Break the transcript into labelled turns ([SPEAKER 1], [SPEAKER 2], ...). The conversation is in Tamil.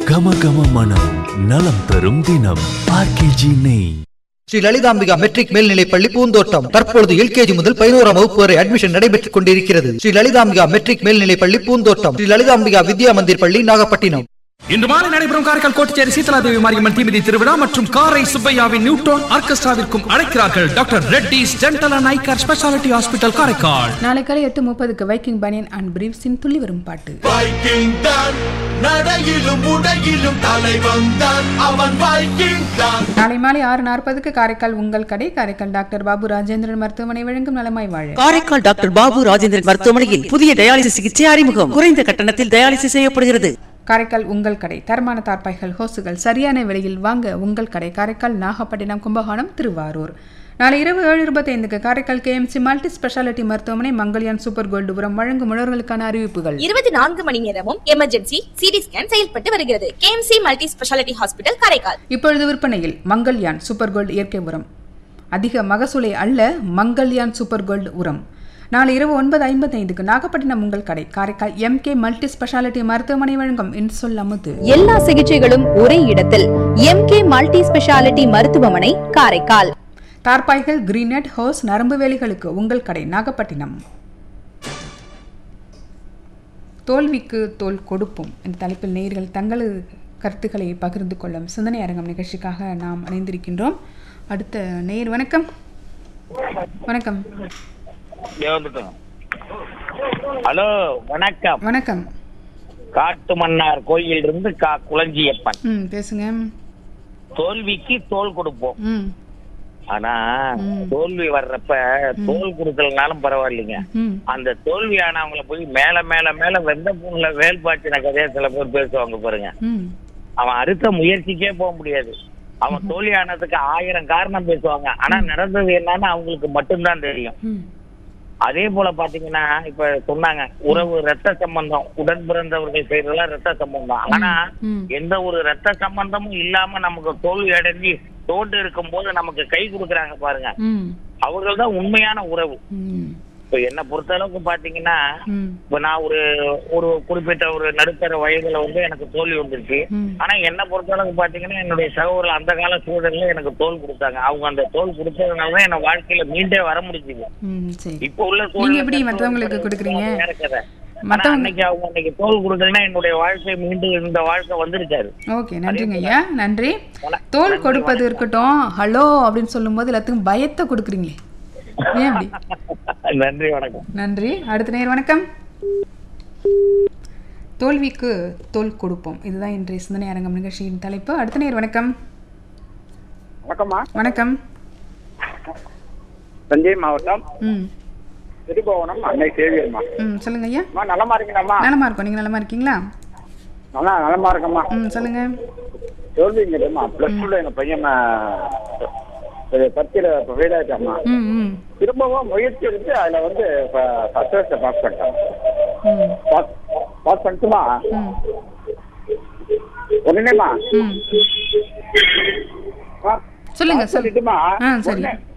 [SPEAKER 1] கம கம மனம் நலம் தரும் தினம் ஆர்கேஜி நெய்
[SPEAKER 2] ஸ்ரீ லலிதாம்பிகா மெட்ரிக் மேல்நிலைப்பள்ளி பூந்தோட்டம் தற்பொழுது எல்கேஜி முதல் பதினோராம் வகுப்பு வரை அட்மிஷன் நடைபெற்றுக் கொண்டிருக்கிறது ஸ்ரீ லலிதாம்பிகா மெட்ரிக் மேல்நிலைப்பள்ளி பூந்தோட்டம் ஸ்ரீ லலிதாம்பிகா வித்யா மந்திர் பள்ளி நாகப்பட்டினம்
[SPEAKER 3] இன்று மாலை நடைபெறும் காரைக்கால் கோட்டச்சேரி சீதலாதேவி மாரியம்மன் தீமிதி திருவிழா மற்றும் காரை சுப்பையாவின் நியூட்ரான் ஆர்கெஸ்ட்ராவிற்கும் அழைக்கிறார்கள் doctor Reddy's dental and eye care speciality hospital Karaikal
[SPEAKER 4] நாளை காலை எட்டு முப்பதுக்கு வைக்கிங் பனியன் அண்ட் பிரீவ்ஸின் துள்ளி வரும் பாட்டு
[SPEAKER 5] வைக்கிங் தான் நடையிலும் உடையிலும் தலைவன் தான் அவன் வைக்கிங் தான்
[SPEAKER 4] நாளை மாலை ஆறு நாற்பதுக்கு காரைக்கால் உங்கள் கடை காரைக்கால் டாக்டர் பாபு ராஜேந்திரன் மருத்துவமனை வழங்கும் நலமாய் வாழ
[SPEAKER 6] காரைக்கால் டாக்டர் பாபு ராஜேந்திரன் மருத்துவமனையில் புதிய டயாலிசிஸ் சிகிச்சை அறிமுகம் குறைந்த கட்டணத்தில் டயாலிசிஸ் செய்யப்படுகிறது
[SPEAKER 4] காரைக்கால் உங்கள் கடை தரமான தார்பாய்கள் ஹோசுகள் சரியான விலையில் வாங்க உங்கள் கடை காரைக்கால் நாகப்பட்டினம் கும்பகோணம் திருவாரூர் நாளை இரவு ஏழு இருபத்தைந்துக்கு காரைக்கால் கேஎம்சி மல்டி ஸ்பெஷாலிட்டி மருத்துவமனை மங்கள்யான் சூப்பர் கோல்டு உரம் வழங்கும் உணர்வுகளுக்கான அறிவிப்புகள்
[SPEAKER 7] இருபத்தி நான்கு மணி நேரமும் எமர்ஜென்சி சிடி ஸ்கேன் செயல்பட்டு வருகிறது KMC multi speciality hospital Karaikal
[SPEAKER 4] இப்பொழுது விற்பனையில் மங்கள்யான் சூப்பர் கோல்டு இயற்கை உரம் அதிக மகசூலை அல்ல மங்கள்யான் சூப்பர் கோல்டு உரம் நாளை இரவு ஒன்பது ஐம்பத்தைந்துக்கு நாகப்பட்டினம் உங்கள் கடை காரைக்கால் எம்கே மல்டி ஸ்பெஷாலிட்டி மருத்துவமனை வழங்கும் இன்சொல் அமுது
[SPEAKER 8] எல்லா சிகிச்சைகளும் ஒரே இடத்தில் எம்கே மல்டி ஸ்பெஷாலிட்டி மருத்துவமனை காரைக்கால்
[SPEAKER 4] தார்பாய்கள் கிரீனட் ஹோஸ் நரம்பு வேலிகளுக்கு உங்கள் கடை நாகப்பட்டினம் தோல்விக்கு தோல் கொடுப்போம் இந்த தலைப்பில் நேயர்கள் தங்களது கருத்துக்களை பகிர்ந்து கொள்ளும் சிந்தனை அரங்கம் நிகழ்ச்சிக்காக நாம் இணைந்திருக்கின்றோம் அடுத்த நேயர் வணக்கம் வணக்கம்
[SPEAKER 9] ஹலோ வணக்கம்
[SPEAKER 4] வணக்கம்
[SPEAKER 9] காட்டு மன்னார் கோயில் இருந்து கா குளஞ்சியப்பன்
[SPEAKER 4] ம் பேசுங்க
[SPEAKER 9] தோல்விக்கு தோல் கொடுப்போம்
[SPEAKER 4] ம்
[SPEAKER 9] ஆனா
[SPEAKER 4] ம்.
[SPEAKER 9] தோல்வி வர்றப்ப தோல் கொடுக்கலனாலும் பரவாயில்லைங்க
[SPEAKER 4] ம்
[SPEAKER 9] அந்த தோல்வி ஆனவங்கள போய் மேல மேல மேல வெந்த பூன்ல வேல் பாய்ச்சின கதையை சில பேர் பேசுவாங்க பாருங்க
[SPEAKER 4] ம்
[SPEAKER 9] அவன் அடுத்த முயற்சிக்கே போக முடியாது அவன் தோல்வி ஆனதுக்கு ஆயிரம் காரணம் பேசுவாங்க ஆனா நடந்தது என்னன்னு அவங்களுக்கு மட்டும்தான் தெரியும்
[SPEAKER 4] ம்
[SPEAKER 9] அதே போல பாத்தீங்கன்னா இப்ப சொன்னாங்க உறவு ரத்த சம்பந்தம் உடன் பிறந்தவர்கள் செய்யறதெல்லாம் ரத்த சம்பந்தம் ஆனா
[SPEAKER 4] ம்.
[SPEAKER 9] எந்த ஒரு ரத்த சம்பந்தமும் இல்லாம நமக்கு தோல்வி அடைஞ்சு தோண்டு இருக்கும் போது நமக்கு கை கொடுக்கறாங்க பாருங்க
[SPEAKER 4] ம்
[SPEAKER 9] அவர்கள் தான் உண்மையான உறவு
[SPEAKER 4] ம்
[SPEAKER 9] இப்ப என்ன பொறுத்த அளவுக்கு பாத்தீங்கன்னா
[SPEAKER 4] ம்
[SPEAKER 9] இப்ப நான் ஒரு ஒரு குறிப்பிட்ட ஒரு நடுத்தர வயதுல வந்து எனக்கு தோல்வி வந்துருச்சு
[SPEAKER 4] ம்.
[SPEAKER 9] ஆனா என்ன பொறுத்த அளவுக்கு பாத்தீங்கன்னா என்னுடைய சகோதரர் அந்த கால சூழல்ல எனக்கு தோல் கொடுத்தாங்க அவங்க அந்த தோல் கொடுத்ததுனால தான் என் வாழ்க்கையில மீண்டே வர முடிஞ்சுது
[SPEAKER 4] ம் சரி
[SPEAKER 9] இப்ப உள்ள
[SPEAKER 4] நீங்க
[SPEAKER 9] சூழல்ல
[SPEAKER 4] எப்படி
[SPEAKER 9] தோல்
[SPEAKER 4] மத்தவங்களுக்கு
[SPEAKER 9] கொடுக்கறது
[SPEAKER 4] கொடுக்குறீங்க?
[SPEAKER 9] வேற கதை. ஆனா
[SPEAKER 4] மத்தவங்க-
[SPEAKER 9] அன்னைக்கு அவங்க அன்னைக்கு தோல் கொடுக்கலன்னா என்னுடைய வாழ்க்கை மீண்டும் இந்த வாழ்க்கை வந்திருக்காரு
[SPEAKER 4] ஓகே நன்றிங்க ஐயா நன்றி
[SPEAKER 9] வண-
[SPEAKER 4] தோல்
[SPEAKER 9] நன்றி,
[SPEAKER 4] கொடுப்பது
[SPEAKER 9] வணக்கம்.
[SPEAKER 4] இருக்கட்டும் ஹலோ அப்படின்னு சொல்லும்போது எல்லாத்துக்கும் பயத்தை கொடுக்குறீங்களே ஏன் அப்படி
[SPEAKER 9] நன்றி வணக்கம்
[SPEAKER 4] நன்றி அடுத்த நேர் வணக்கம் தோல்விக்கு தோல் கொடுப்போம் இதுதான் இன்றைய சிந்தனை அரங்கம் நிகழ்ச்சியின் தலைப்பு அடுத்த நேர் வணக்கம்
[SPEAKER 10] வணக்கம்மா
[SPEAKER 4] வணக்கம்
[SPEAKER 10] தஞ்சை மாவட்டம்
[SPEAKER 4] ம்
[SPEAKER 10] திருபுவனம் அன்னை சேவியர்மா
[SPEAKER 4] ம் சொல்லுங்க ஐயா
[SPEAKER 10] அம்மா நலமா இருக்கீங்களாம்மா
[SPEAKER 4] நலமா இருக்கோம் நீங்க நலமா இருக்கீங்களா
[SPEAKER 10] நல்லா நலமா இருக்கம்மா
[SPEAKER 4] ம் சொல்லுங்க
[SPEAKER 10] தோல்விங்கிறதுமா பிளஸ் டூல எங்க பையன் பத்தியில ஃபெயில் ஆயிட்டாம்மா
[SPEAKER 4] ம் ம்
[SPEAKER 10] திரும்பவும் முயற்சி எடுத்து அதுல வந்து ஃபர்ஸ்ட் கிளாஸ்ல பாஸ் பண்ணிட்டான்
[SPEAKER 4] ம்
[SPEAKER 10] பாஸ் பாஸ் பண்ணிட்டுமா
[SPEAKER 4] ம்
[SPEAKER 10] உடனேமா
[SPEAKER 4] ம் சொல்லுங்க சொல்லுங்க
[SPEAKER 10] சொல்லிட்டுமா
[SPEAKER 4] ஆ சரி
[SPEAKER 10] உடனே